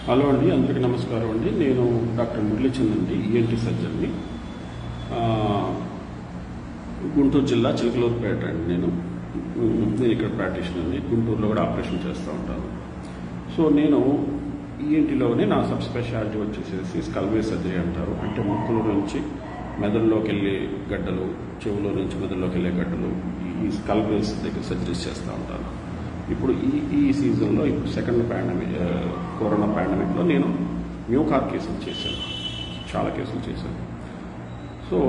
hello అండి అందరికీ నమస్కారం అండి నేను డాక్టర్ మురళీచంద్ అండి ఈఎన్టీ సర్జన్ని ఆ, గుంటూరు జిల్లా చిలకలూరుపేట అండి నేను ఉమ్, నేను ఇక్కడ ప్రాక్టీషనర్ని గుంటూరులో కూడా ఆపరేషన్ చేస్తూ ఉంటాను సో నేను ఈఎన్టీలోనే నా సబ్ స్పెషాలిటీ వచ్చేసేసి స్కల్వే సర్జరీ అంటారు అంటే ముక్కుల నుంచి మెదడులోకి వెళ్ళే గడ్డలు చెవులో నుంచి మెదడులోకి వెళ్ళే గడ్డలు ఈ స్కల్వేస్ దగ్గర సర్జరీస్ చేస్తూ ఉంటాను ఇప్పుడు ఈ ఈ సీజన్లో ఇప్పుడు సెకండ్ పాండమిక్ కరోనా పాండమిక్లో నేను న్యూకార్ కేసులు చేశాను చాలా కేసులు చేశాను సో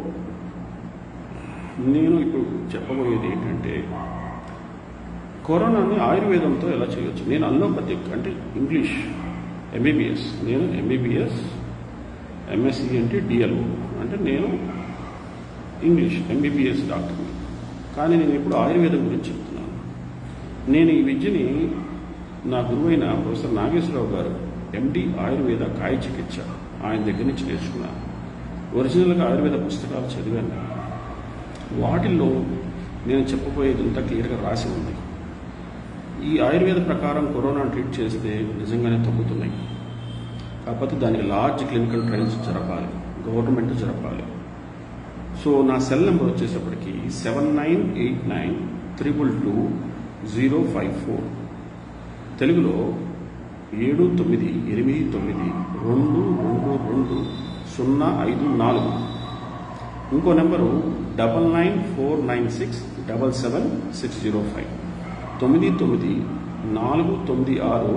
నేను ఇప్పుడు చెప్పబోయేది ఏంటంటే కరోనాని ఆయుర్వేదంతో ఎలా చేయొచ్చు నేను అల్లోపతిక్ అంటే ఇంగ్లీష్ ఎంబీబీఎస్ నేను ఎంబీబీఎస్ ఎంఎస్సి అంటే డిఎల్ఓ అంటే నేను ఇంగ్లీష్ ఎంబీబీఎస్ డాక్టర్ని కానీ నేను ఇప్పుడు ఆయుర్వేదం గురించి చెప్తున్నాను నేను ఈ విద్యని నా గురువైన ప్రొఫెసర్ నాగేశ్వరరావు గారు ఎండి ఆయుర్వేద కాయ చికిత్స ఆయన దగ్గర నుంచి నేర్చుకున్నాను ఒరిజినల్గా ఆయుర్వేద పుస్తకాలు చదివాను వాటిల్లో నేను చెప్పబోయేది ఇంత క్లియర్గా రాసి ఉంది ఈ ఆయుర్వేద ప్రకారం కరోనా ట్రీట్ చేస్తే నిజంగానే తగ్గుతున్నాయి కాకపోతే దానికి లార్జ్ క్లినికల్ ట్రయల్స్ జరపాలి గవర్నమెంట్ జరపాలి సో నా సెల్ నెంబర్ వచ్చేసప్పటికి seven nine eight nine triple two zero five four తెలుగులో ఏడు తొమ్మిది ఎనిమిది తొమ్మిది రెండు రెండు రెండు సున్నా ఐదు నాలుగు ఇంకో number double nine four nine six double seven six zero five తొమ్మిది తొమ్మిది నాలుగు తొమ్మిది ఆరు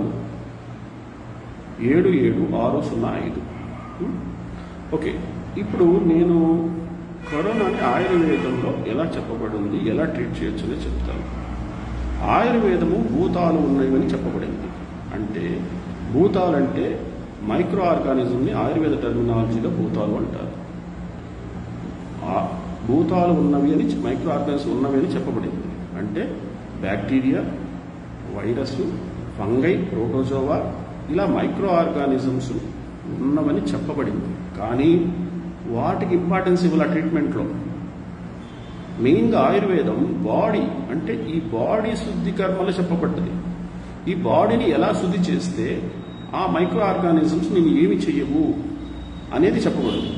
ఏడు ఏడు ఆరు సున్నా ఐదు ఓకే ఇప్పుడు నేను కరోనాని ఆయుర్వేదంలో ఎలా చెప్పబడింది ఎలా ట్రీట్ చేయొచ్చు అని చెప్తాను ఆయుర్వేదము భూతాలు ఉన్నవని చెప్పబడింది అంటే భూతాలంటే మైక్రో ఆర్గానిజంని ఆయుర్వేద టెర్మినాలజీలో భూతాలు అంటారు ఆ భూతాలు ఉన్నవి అని మైక్రో ఆర్గానిజం ఉన్నవి అని చెప్పబడింది అంటే బ్యాక్టీరియా వైరస్ ఫంగై ప్రోటోజోవా ఇలా మైక్రో ఆర్గానిజమ్స్ ఉన్నవని చెప్పబడింది కానీ వాటికి ఇంపార్టెన్స్ ఇవ్వాల ట్రీట్మెంట్లో మెయిన్గా ఆయుర్వేదం బాడీ అంటే ఈ బాడీ శుద్ధి కర్మలు చెప్పబడ్డది ఈ బాడీని ఎలా శుద్ధి చేస్తే ఆ మైక్రో ఆర్గానిజమ్స్ నేను ఏమి చెయ్యవు అనేది చెప్పబడదు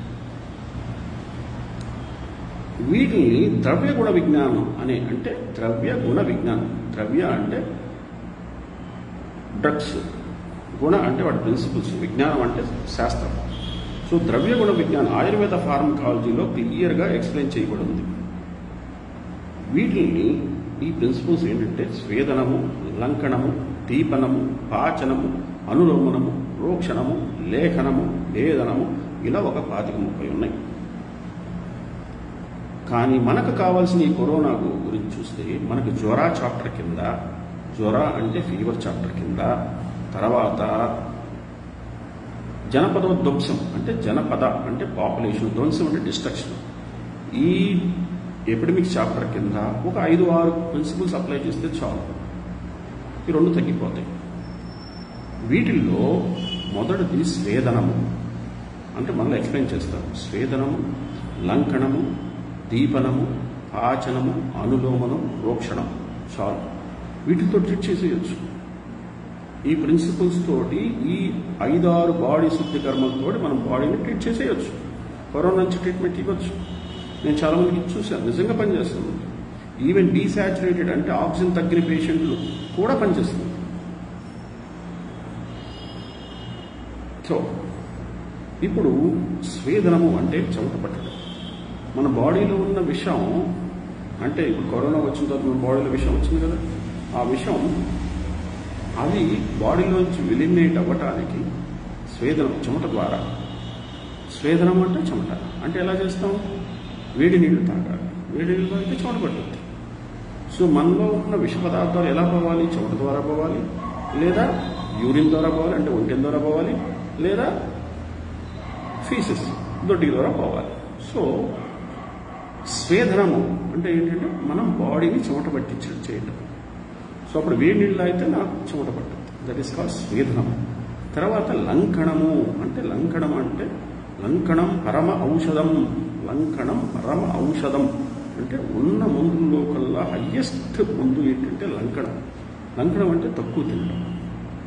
వీటిని ద్రవ్య గుణ విజ్ఞానం అనే అంటే ద్రవ్య గుణ విజ్ఞానం ద్రవ్య అంటే డ్రగ్స్ గుణ అంటే వాటి ప్రిన్సిపల్స్ విజ్ఞానం అంటే శాస్త్రం సో ద్రవ్య గుణ విజ్ఞానం ఆయుర్వేద ఫార్మకాలజీలో క్లియర్గా ఎక్స్ప్లెయిన్ చేయబడింది వీటిని ఈ ప్రిన్సిపల్స్ ఏంటంటే స్వేదనము లంకణము దీపనము పాచనము అనులోమనము రోక్షణము లేఖనము భేదనము ఇలా ఒక పాతిక ముప్పై ఉన్నాయి కానీ మనకు కావాల్సిన ఈ కరోనా గు- గురించి చూస్తే మనకు జ్వర చాప్టర్ కింద జ్వర అంటే ఫీవర్ చాప్టర్ కింద తర్వాత జనపదోధ్వంసం అంటే జనపద అంటే పాపులేషన్ ధ్వంసం అంటే డిస్ట్రక్షన్ ఈ ఎపిడమిక్స్ చాప్టర్ కింద ఒక ఐదు ఆరు ప్రిన్సిపల్స్ అప్లై చేస్తే చాలు ఈ రెండు తగ్గిపోతాయి వీటిల్లో మొదటిది స్వేదనము అంటే మళ్ళీ ఎక్స్ప్లెయిన్ చేస్తాను స్వేదనము లంకణము దీపనము ఆచనము అనులోమనం రోక్షణం చాలు వీటితో ట్రీట్ చేసేయచ్చు ఈ ప్రిన్సిపల్స్ తోటి ఈ ఐదారు బాడీ శుద్ధి కర్మలతోటి మనం బాడీని ట్రీట్ చేసేయచ్చు కరోనా నుంచి ట్రీట్మెంట్ ఇవ్వచ్చు నేను చాలా మందికి చూశాను నిజంగా పనిచేస్తుంది ఈవెన్ డీసాచురేటెడ్ అంటే ఆక్సిజన్ తగ్గిన పేషెంట్లు కూడా పనిచేస్తుంది సో ఇప్పుడు స్వేదనము అంటే చెమట పట్టడం మన బాడీలో ఉన్న విషం అంటే ఇప్పుడు కరోనా వచ్చిన తర్వాత మన బాడీలో విషం వచ్చింది కదా ఆ విషం అది బాడీలోంచి ఎలిమినేట్ అవ్వటానికి స్వేదనం చెమట ద్వారా స్వేదనం అంటే చెమట అంటే ఎలా చేస్తాం వేడి నీళ్లు తాగాలి వేడి నీళ్ళు తాగితే చెమట పట్టుద్ది సో మనలో ఉన్న విష పదార్థాలు ఎలా పోవాలి చెమట ద్వారా పోవాలి లేదా యూరిన్ ద్వారా పోవాలి అంటే ఒంటెం ద్వారా పోవాలి లేదా ఫీసెస్ దొడ్డి ద్వారా పోవాలి సో స్వేదనము అంటే ఏంటంటే మనం బాడీని చెమట పట్టించడం చేయటం సో అప్పుడు వేడి నీళ్ళు అయితే నాకు చెమట పట్టుద్ది దట్ ఈస్ కాల్డ్ స్వేదనం తర్వాత లంకణము అంటే లంకణం అంటే లంకణం పరమ ఔషధం లంకణం పరమ ఔషధం అంటే ఉన్న మందుల్లో కల్లా హయ్యెస్ట్ మందు ఏంటంటే లంకణం లంకణం అంటే తక్కువ తినడం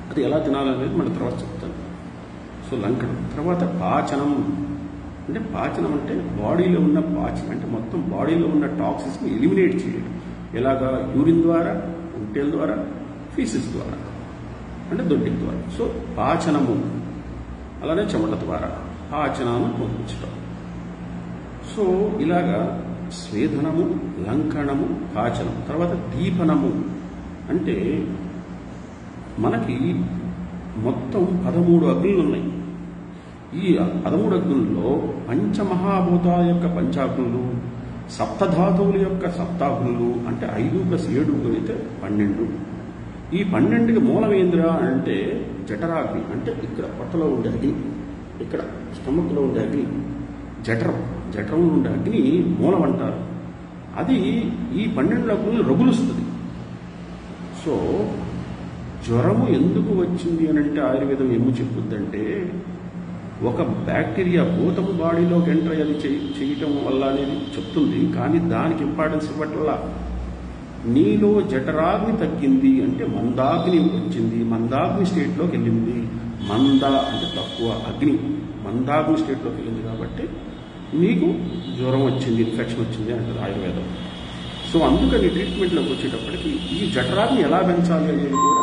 అది ఎలా తినాలనేది మన తర్వాత చెప్తాను సో లంకనం తర్వాత పాచనం అంటే పాచనం అంటే బాడీలో ఉన్న పాచనం అంటే మొత్తం బాడీలో ఉన్న టాక్సిన్స్ని ఎలిమినేట్ చేయడం ఎలాగా యూరిన్ ద్వారా ఉంటేల ద్వారా ఫీసిస్ ద్వారా అంటే దొడ్డి ద్వారా సో పాచనము అలానే చెమట ద్వారా పాచనాన్ని పంపించడం సో ఇలాగా స్వేదనము లంకణము పాచనం తర్వాత దీపనము అంటే మనకి మొత్తం పదమూడు అగ్నులు ఉన్నాయి ఈ పదమూడు అగ్నుల్లో పంచమహాభూతాల యొక్క పంచాగ్నులు సప్తధాతువుల యొక్క సప్తాగ్నులు అంటే ఐదు ప్లస్ ఏడు అయితే పన్నెండు ఈ పన్నెండుకి మూలమేంద్ర అంటే జఠరాగ్ని అంటే ఇక్కడ పొట్టలో ఉండే అగ్ని ఇక్కడ స్టమక్లో ఉండే అగ్ని జఠరం జఠరంలో ఉండే అగ్ని మూలం అంటారు అది ఈ పన్నెండు అగ్నులు రగులుస్తుంది సో జ్వరము ఎందుకు వచ్చింది అని అంటే ఆయుర్వేదం ఏమో చెప్పుద్దంటే ఒక బ్యాక్టీరియా భూతము బాడీలోకి ఎంటర్ అయ్యి చేయి చేయటం వల్ల అనేది చెప్తుంది కానీ దానికి ఇంపార్టెన్స్ ఇవ్వట్ల నీలో జఠరాగ్ని తగ్గింది అంటే మందాగ్ని వచ్చింది మందాగ్ని స్టేట్లోకి వెళ్ళింది మంద అంటే తక్కువ అగ్ని మందాగ్ని స్టేట్లోకి వెళ్ళింది కాబట్టి నీకు జ్వరం వచ్చింది ఇన్ఫెక్షన్ వచ్చింది అంటారు ఆయుర్వేదం సో అందుకని ట్రీట్మెంట్లోకి వచ్చేటప్పటికి ఈ జఠరాగ్ని ఎలా పెంచాలి అనేది కూడా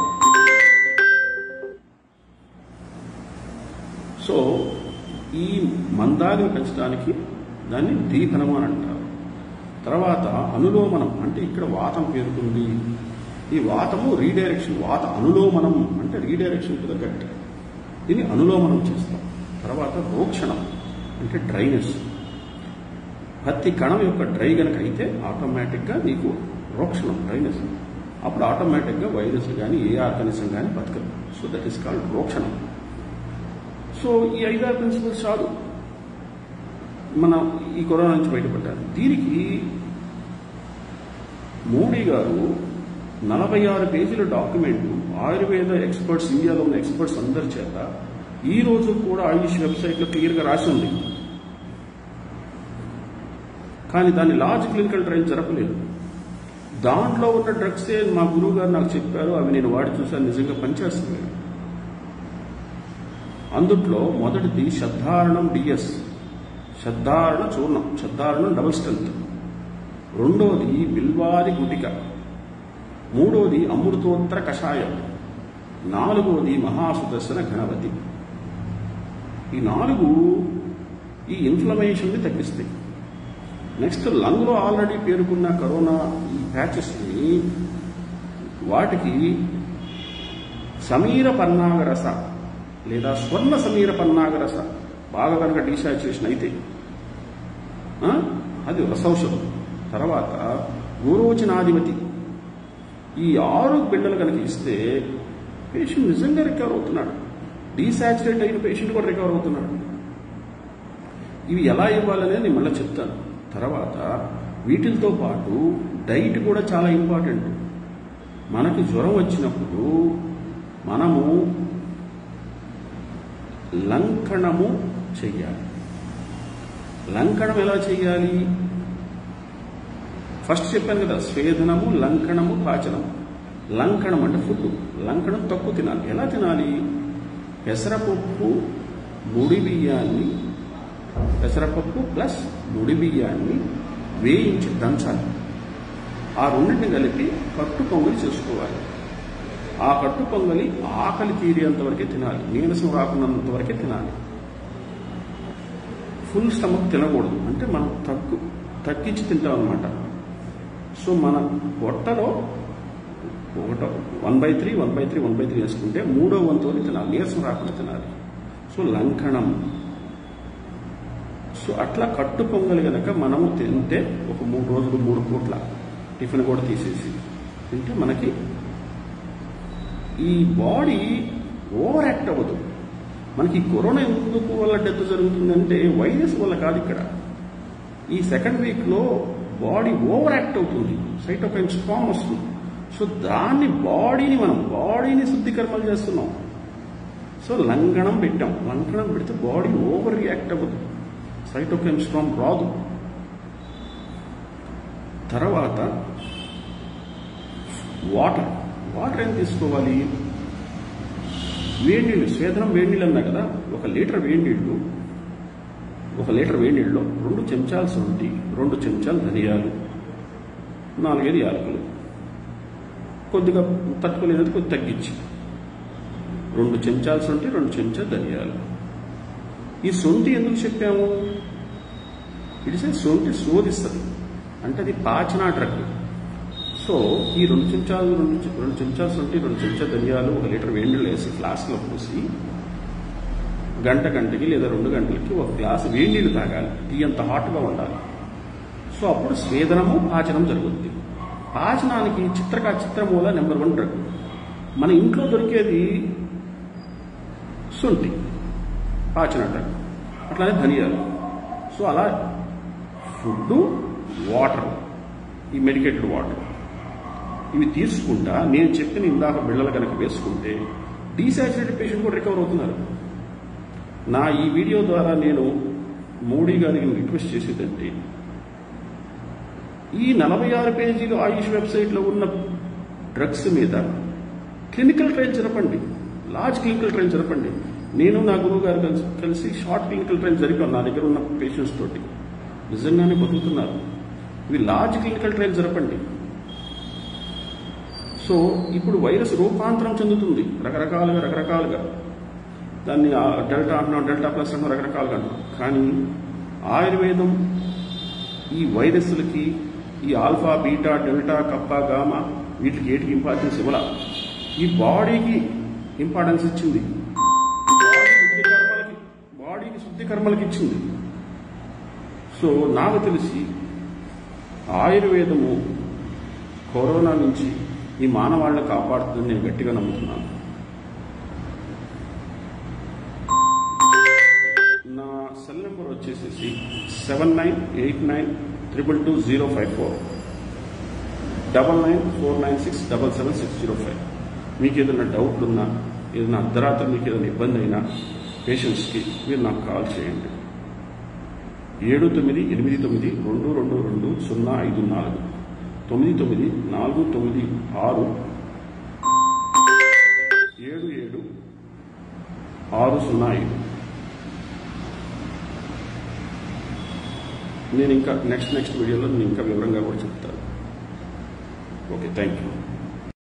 సో ఈ మందాగ్ని పెంచడానికి దాన్ని దీపనము అని అంటారు తర్వాత అనులోమనం అంటే ఇక్కడ వాతం పేరుకుంది ఈ వాతము రీడైరెక్షన్ వాత అనులోమనం అంటే రీడైరెక్షన్ టు ద గట్ దీన్ని అనులోమనం చేస్తాం తర్వాత రోక్షణం అంటే డ్రైనెస్ ప్రతి కణం యొక్క డ్రై గనక అయితే ఆటోమేటిక్గా నీకు రోక్షణం డ్రైనెస్ అప్పుడు ఆటోమేటిక్గా వైరస్ కానీ ఏ ఆర్గానిజం కానీ బతకదు సో దట్ ఈస్ కాల్డ్ రోక్షణం సో ఈ ఐదారు ప్రిన్సిపల్స్ చాలు మనం ఈ కరోనా నుంచి బయటపడ్డారు దీనికి మోడీ గారు నలభై ఆరు పేజీల డాక్యుమెంట్ ఆయుర్వేద ఎక్స్పర్ట్స్ ఇండియాలో ఉన్న ఎక్స్పర్ట్స్ అందరి చేత ఈ రోజు కూడా ఆయుష్ వెబ్సైట్లో క్లియర్గా రాసి ఉంది కానీ దాన్ని లార్జ్ క్లినికల్ ట్రయల్ జరపలేదు దాంట్లో ఉన్న డ్రగ్సే మా గురువు గారు నాకు చెప్పారు అవి నేను వాడి చూశాను నిజంగా పనిచేస్తుంది అందుట్లో మొదటిది శబ్దారణం డిఎస్ శబ్దారణ చూర్ణం శబ్దారణం డబుల్ స్ట్రెంత్ రెండోది బిల్వాది గుటిక మూడోది అమృతోత్తర కషాయం నాలుగోది మహాసుదర్శన గణపతి ఈ నాలుగు ఈ ఇన్ఫ్లమేషన్ని తగ్గిస్తాయి నెక్స్ట్ లంగ్లో ఆల్రెడీ పేరుకున్న కరోనా ఈ ప్యాచెస్ని వాటికి సమీర పన్నాగరస లేదా స్వర్ణ సమీర పన్నాగరస బాగా కనుక డీసాచురేషన్ అయితే ఆ, అది రసౌషధం తర్వాత గోరోచనాధిపతి ఈ ఆరు బిడ్డలు కనుక ఇస్తే పేషెంట్ నిజంగా రికవర్ అవుతున్నాడు డీసాచురేట్ అయిన పేషెంట్ కూడా రికవర్ అవుతున్నాడు ఇవి ఎలా ఇవ్వాలనేది నేను మళ్ళీ చెప్తాను తర్వాత వీటితో పాటు డైట్ కూడా చాలా ఇంపార్టెంట్ మనకి జ్వరం వచ్చినప్పుడు మనము లంకణము చెయ్యాలి లంకణం ఎలా చెయ్యాలి ఫస్ట్ చెప్పాను కదా స్వేదనము లంకణము పాచనము లంకణం అంటే ఫుడ్ లంకణం తక్కువ తినాలి ఎలా తినాలి పెసరపప్పు ముడి బియ్యాన్ని పెసరపప్పు ప్లస్ ముడి బియ్యాన్ని వేయించి దంచాలి ఆ రెండింటిని కలిపి కట్టు పొంగలి చేసుకోవాలి ఆ కట్టు పొంగలి ఆకలి తీరేంత వరకే తినాలి నీరసం రాకున్నంత వరకే తినాలి ఫుల్ స్టమక్ తినకూడదు అంటే మనం తగ్గు తగ్గించి తింటాం అనమాట సో మన పొట్టలో ఒకటో one by three one by three one by three వేసుకుంటే మూడో వంతు తినాలి నీరసం రాకుండా తినాలి సో లంకణం సో అట్లా కట్టు పొంగలి గనక మనము తింటే ఒక మూడు రోజులు మూడు పూట్ల టిఫిన్ కూడా తీసేసి తింటే మనకి ఈ బాడీ ఓవర్ యాక్ట్ అవ్వదు మనకి కరోనా ఎందుకు వల్ల డెత్ జరుగుతుందంటే వైరస్ వల్ల కాదు ఇక్కడ ఈ సెకండ్ వీక్లో బాడీ ఓవర్ యాక్ట్ అవుతుంది సైటోకైన్ స్ట్రాంగ్ వస్తుంది సో దాన్ని బాడీని మనం బాడీని శుద్ధీకర్మలు చేస్తున్నాం సో లంఘనం పెట్టాం లంఘనం పెడితే బాడీ ఓవర్ రియాక్ట్ అవ్వదు సైటోకైన్ స్ట్రాంగ్ రాదు తర్వాత వాటర్ వాటర్ ఏం తీసుకోవాలి వేడి నీళ్ళు స్వేదనం వేడి నీళ్ళు అన్నా కదా ఒక లీటర్ వేడి నీళ్ళు ఒక లీటర్ వేడి నీళ్ళలో రెండు చెంచాలు శొంఠి రెండు చెంచాలు ధనియాలు నాలుగైదు యాలకులు కొద్దిగా తట్టుకోలేనది కొద్ది తగ్గించి రెండు చెంచాలు శొంఠి రెండు చెంచాలు ధనియాలు ఈ శొంఠి ఎందుకు చెప్పాము ఇడిసే శొంఠి శోధిస్తుంది అంటే అది పాచనా డ్రగ్ సో ఈ రెండు చెంచాలు రెండు చె- రెండు చెంచాలు శొంఠి రెండు చెంచాలు ధనియాలు ఒక లీటర్ వేడి నీళ్ళు వేసి ఫ్లాస్క్లో పోసి గంట గంటకి లేదా రెండు గంటలకి ఒక గ్లాసు వేడి నీళ్ళు తాగాలి టీ అంత హాట్గా ఉండాలి సో అప్పుడు స్వేదనము పాచనం జరుగుతుంది పాచనానికి చిత్రకా చిత్రమూల నెంబర్ వన్ డ్రగ్ మన ఇంట్లో దొరికేది శొంఠి పాచన డ్రగ్ అట్లానే ధనియాలు సో అలా ఫుడ్ వాటర్ ఈ మెడికేటెడ్ వాటర్ ఇవి తీసుకుంటా నేను చెప్పిన ఇందాక బిళ్ళలు కనుక వేసుకుంటే డీసాచురేటెడ్ పేషెంట్ కూడా రికవర్ అవుతున్నారు నా ఈ వీడియో ద్వారా నేను మోడీ గారికి రిక్వెస్ట్ చేసేదంటే ఈ నలభై ఆరు పేజీలు ఆయుష్ వెబ్సైట్లో ఉన్న డ్రగ్స్ మీద క్లినికల్ ట్రయల్ జరపండి లార్జ్ క్లినికల్ ట్రయల్ జరపండి నేను నా గురువు గారు కలిసి కలిసి షార్ట్ క్లినికల్ ట్రయల్ జరిపాను నా దగ్గర ఉన్న పేషెంట్స్ తోటి నిజంగానే బతుకుతున్నారు ఇవి లార్జ్ క్లినికల్ ట్రయల్ జరపండి సో ఇప్పుడు వైరస్ రూపాంతరం చెందుతుంది రకరకాలుగా రకరకాలుగా దాన్ని ఆ డెల్టా అంటున్నాం డెల్టా ప్లస్ అంటున్నాం రకరకాలుగా అంటున్నాం కానీ ఆయుర్వేదం ఈ వైరస్లకి ఈ alpha beta delta kappa gamma వీటికి ఏటికి ఇంపార్టెన్స్ ఇవ్వాల ఈ బాడీకి ఇంపార్టెన్స్ ఇచ్చింది బాడీ శుద్ధి కర్మలకి బాడీకి శుద్ధి కర్మలకి ఇచ్చింది సో నాకు తెలిసి ఆయుర్వేదము కరోనా నుంచి ఈ మానవాళ్ళని కాపాడుతుందని నేను గట్టిగా నమ్ముతున్నాను నా సెల్ నెంబర్ వచ్చేసేసి seven nine eight nine triple two zero five four double nine four nine six double seven six zero five మీకు ఏదైనా డౌట్ ఉన్నా ఏదైనా అర్ధరాత్రి మీకు ఏదైనా ఇబ్బంది అయినా పేషెంట్స్కి మీరు నాకు కాల్ చేయండి ఏడు తొమ్మిది ఎనిమిది తొమ్మిది రెండు రెండు రెండు సున్నా ఐదు నాలుగు తొమ్మిది తొమ్మిది నాలుగు తొమ్మిది ఆరు ఏడు ఏడు ఆరు సున్నా ఐదు నేను ఇంకా నెక్స్ట్ నెక్స్ట్ వీడియోలో నేను ఇంకా వివరంగా కూడా చెప్తాను ఓకే థ్యాంక్ యూ